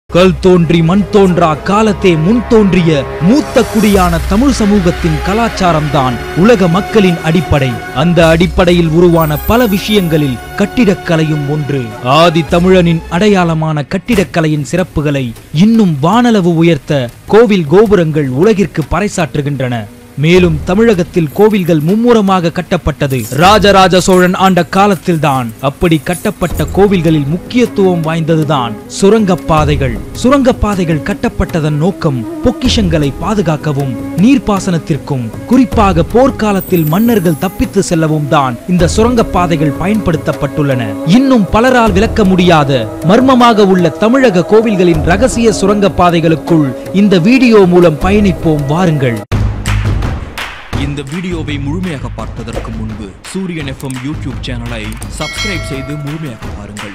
கல் தோன்றி மண் தோன்றா காலத்தே முன் தோன்றிய மூத்த குடியான தமிழ் சமூகத்தின் கலாச்சாரம்தான் உலக மக்களின் அடிப்படை அந்த அடிப்படையில் உருவான பல விஷயங்களில் கட்டிடக்கலையும் ஒன்று ஆதி தமிழனின் அடையாளமான கட்டிடக்கலையின் சிறப்புகளை இன்னும் வானளவு உயர்த்த கோவில் கோபுரங்கள் உலகிற்கு பறைசாற்றுகின்றன மேலும் தமிழகத்தில் கோவில்கள் மும்முரமாக கட்டப்பட்டது ராஜராஜ சோழன் ஆண்ட காலத்தில்தான் அப்படி கட்டப்பட்ட கோவில்களில் முக்கியத்துவம் வாய்ந்ததுதான் சுரங்கப்பாதைகள் சுரங்கப்பாதைகள் கட்டப்பட்டதன் நோக்கம் பொக்கிஷங்களை பாதுகாக்கவும் நீர்ப்பாசனத்திற்கும் குறிப்பாக போர்க்காலத்தில் மன்னர்கள் தப்பித்து செல்லவும் தான் இந்த சுரங்கப்பாதைகள் பயன்படுத்தப்பட்டுள்ளன இன்னும் பலரால் விளக்க முடியாத மர்மமாக உள்ள தமிழக கோவில்களின் ரகசிய சுரங்கப்பாதைகளுக்குள் இந்த வீடியோ மூலம் பயணிப்போம் வாருங்கள் இந்த வீடியோவை முழுமையாக பார்ப்பதற்கு முன்பு சூரியன் எஃப்எம் யூடியூப் சேனலை சப்ஸ்கிரைப் செய்து முழுமையாக பாருங்கள்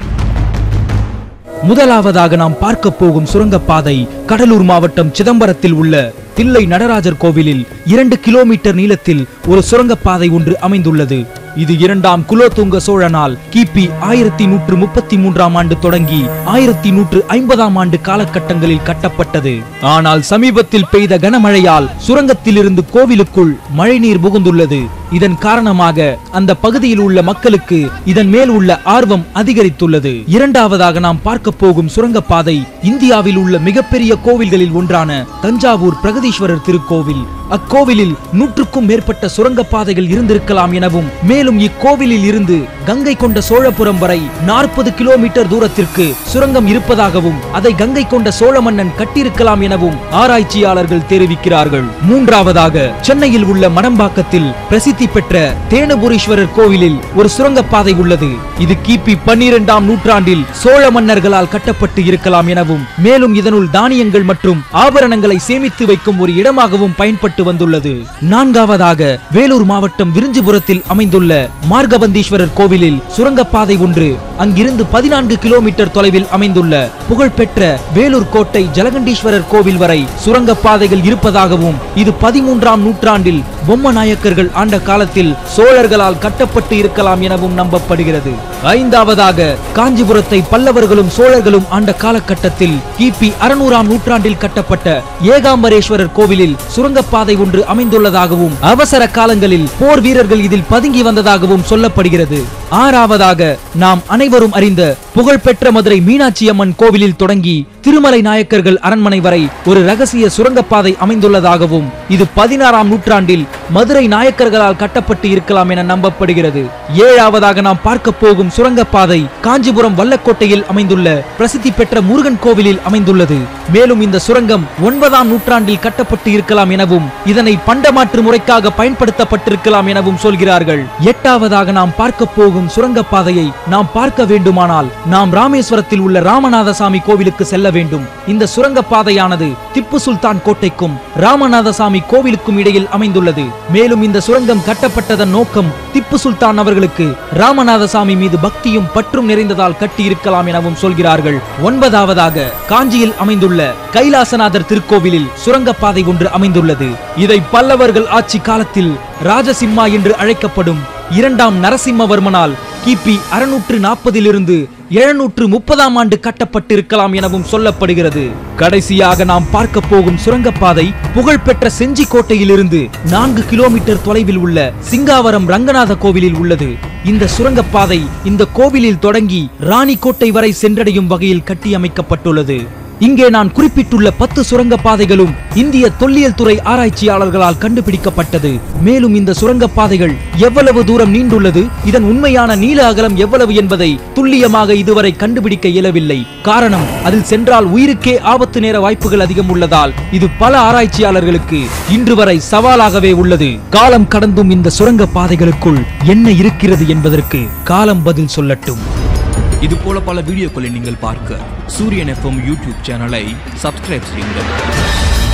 முதலாவதாக நாம் பார்க்க போகும் சுரங்கப்பாதை கடலூர் மாவட்டம் சிதம்பரத்தில் உள்ள தில்லை நடராஜர் கோவிலில் இரண்டு கிலோமீட்டர் நீளத்தில் ஒரு சுரங்கப்பாதை ஒன்று அமைந்துள்ளது இது இரண்டாம் குலோத்துங்க சோழனால் கிபி ஆயிரத்தி நூற்று முப்பத்தி மூன்றாம் ஆண்டு தொடங்கி ஆயிரத்தி நூற்று ஐம்பதாம் ஆண்டு காலகட்டங்களில் கட்டப்பட்டது ஆனால் சமீபத்தில் பெய்த கனமழையால் சுரங்கத்திலிருந்து கோவிலுக்குள் மழைநீர் புகுந்துள்ளது இதன் காரணமாக அந்த பகுதியில் உள்ள மக்களுக்கு இதன் மேல் உள்ள ஆர்வம் அதிகரித்துள்ளது இரண்டாவதாக நாம் பார்க்க போகும் சுரங்கப்பாதை இந்தியாவில் உள்ள மிகப்பெரிய கோவில்களில் ஒன்றான தஞ்சாவூர் பிரகதீஸ்வரர் திருக்கோவில் அக்கோவிலில் நூற்றுக்கும் மேற்பட்ட சுரங்கப்பாதைகள் இருந்திருக்கலாம் எனவும் மேலும் இக்கோவிலில் இருந்து கங்கை கொண்ட சோழபுரம் வரை நாற்பது கிலோமீட்டர் தூரத்திற்கு சுரங்கம் இருப்பதாகவும் அதை கங்கை கொண்ட சோழ மன்னன் கட்டியிருக்கலாம் எனவும் ஆராய்ச்சியாளர்கள் தெரிவிக்கிறார்கள் மூன்றாவதாக சென்னையில் உள்ள மடம்பாக்கத்தில் பிரசித்தி பெற்ற தேனபுரீஸ்வரர் கோவிலில் ஒரு சுரங்கப்பாதை உள்ளது இது கிபி பன்னிரெண்டாம் நூற்றாண்டில் சோழ மன்னர்களால் கட்டப்பட்டு இருக்கலாம் எனவும் மேலும் இதனுள் தானியங்கள் மற்றும் ஆபரணங்களை சேமித்து வைக்கும் ஒரு இடமாகவும் பயன்பட்டு வந்துள்ளது நான்காவதாக வேலூர் மாவட்டம் விரிஞ்சிபுரத்தில் அமைந்துள்ள மார்கபந்தீஸ்வரர் கோவிலில் சுரங்கப்பாதை ஒன்று அங்கிருந்து பதினான்கு கிலோமீட்டர் தொலைவில் அமைந்துள்ள புகழ்பெற்ற வேலூர் கோட்டை ஜலகண்டீஸ்வரர் கோவில் வரை சுரங்கப்பாதைகள் இருப்பதாகவும் இது பதிமூன்றாம் நூற்றாண்டில் பொம்ம நாயக்கர்கள் ஆண்ட காலத்தில் சோழர்களால் கட்டப்பட்டு இருக்கலாம் எனவும் நம்பப்படுகிறது ஐந்தாவதாக காஞ்சிபுரத்தை பல்லவர்களும் சோழர்களும் ஆண்ட காலகட்டத்தில் கிபி அறுநூறாம் நூற்றாண்டில் கட்டப்பட்ட ஏகாம்பரேஸ்வரர் கோவிலில் சுரங்கப்பாதை ஒன்று அமைந்துள்ளதாகவும் அவசர காலங்களில் போர் வீரர்கள் இதில் பதுங்கி வந்ததாகவும் சொல்லப்படுகிறது ஆறாவதாக நாம் அனைவரும் அறிந்த புகழ்பெற்ற மதுரை மீனாட்சி அம்மன் கோவிலில் தொடங்கி திருமலை நாயக்கர்கள் அரண்மனை வரை ஒரு ரகசிய சுரங்கப்பாதை அமைந்துள்ளதாகவும் இது பதினாறாம் நூற்றாண்டில் மதுரை நாயக்கர்களால் கட்டப்பட்டு இருக்கலாம் என நம்பப்படுகிறது ஏழாவதாக நாம் பார்க்க போகும் சுரங்கப்பாதை காஞ்சிபுரம் வல்லக்கோட்டையில் அமைந்துள்ள பிரசித்தி பெற்ற முருகன் கோவிலில் அமைந்துள்ளது மேலும் இந்த சுரங்கம் ஒன்பதாம் நூற்றாண்டில் கட்டப்பட்டு இருக்கலாம் எனவும் இதனை பண்டமாற்று முறைக்காக பயன்படுத்தப்பட்டிருக்கலாம் எனவும் சொல்கிறார்கள் எட்டாவதாக நாம் பார்க்க போகும் சுரங்கப்பாதையை நாம் பார்க்க வேண்டுமானால் நாம் ராமேஸ்வரத்தில் உள்ள ராமநாதசாமி கோவிலுக்கு செல்ல வேண்டும் இந்த சுரங்கப்பாதையானது திப்பு சுல்தான் கோட்டைக்கும் ராமநாதசாமி கோவிலுக்கும் இடையில் அமைந்துள்ளது மேலும் இந்த சுரங்கம் கட்டப்பட்டதன் நோக்கம் திப்பு சுல்தான் அவர்களுக்கு ராமநாதசாமி மீது பக்தியும் பற்றும் நிறைந்ததால் கட்டி இருக்கலாம் எனவும் சொல்கிறார்கள் ஒன்பதாவதாக காஞ்சியில் அமைந்துள்ள கைலாசநாதர் திருக்கோவிலில் சுரங்கப்பாதை ஒன்று அமைந்துள்ளது இதை பல்லவர்கள் ஆட்சி காலத்தில் ராஜசிம்மா என்று அழைக்கப்படும் இரண்டாம் நரசிம்மவர்மனால் கிபி அறுநூற்று நாற்பதிலிருந்து எழுநூற்று முப்பதாம் ஆண்டு கட்டப்பட்டிருக்கலாம் எனவும் சொல்லப்படுகிறது கடைசியாக நாம் பார்க்க போகும் சுரங்கப்பாதை புகழ்பெற்ற செஞ்சி கோட்டையிலிருந்து நான்கு கிலோமீட்டர் தொலைவில் உள்ள சிங்காவரம் ரங்கநாத கோவிலில் உள்ளது இந்த சுரங்கப்பாதை இந்த கோவிலில் தொடங்கி ராணிக்கோட்டை வரை சென்றடையும் வகையில் கட்டியமைக்கப்பட்டுள்ளது இங்கே நான் குறிப்பிட்டுள்ள பத்து சுரங்கப்பாதைகளும் இந்திய தொல்லியல் துறை ஆராய்ச்சியாளர்களால் கண்டுபிடிக்கப்பட்டது மேலும் இந்த சுரங்கப்பாதைகள் எவ்வளவு தூரம் நீண்டுள்ளது இதன் உண்மையான நீள அகலம் எவ்வளவு என்பதை துல்லியமாக இதுவரை கண்டுபிடிக்க இயலவில்லை காரணம் அதில் சென்றால் உயிருக்கே ஆபத்து நேர வாய்ப்புகள் அதிகம் உள்ளதால் இது பல ஆராய்ச்சியாளர்களுக்கு இன்று வரை சவாலாகவே உள்ளது காலம் கடந்தும் இந்த சுரங்கப்பாதைகளுக்குள் என்ன இருக்கிறது என்பதற்கு காலம் பதில் சொல்லட்டும் இது போல பல வீடியோக்களை நீங்கள் பார்க்க சூரியன் எஃப்எம் யூடியூப் சேனலை சப்ஸ்கிரைப் செய்யுங்கள்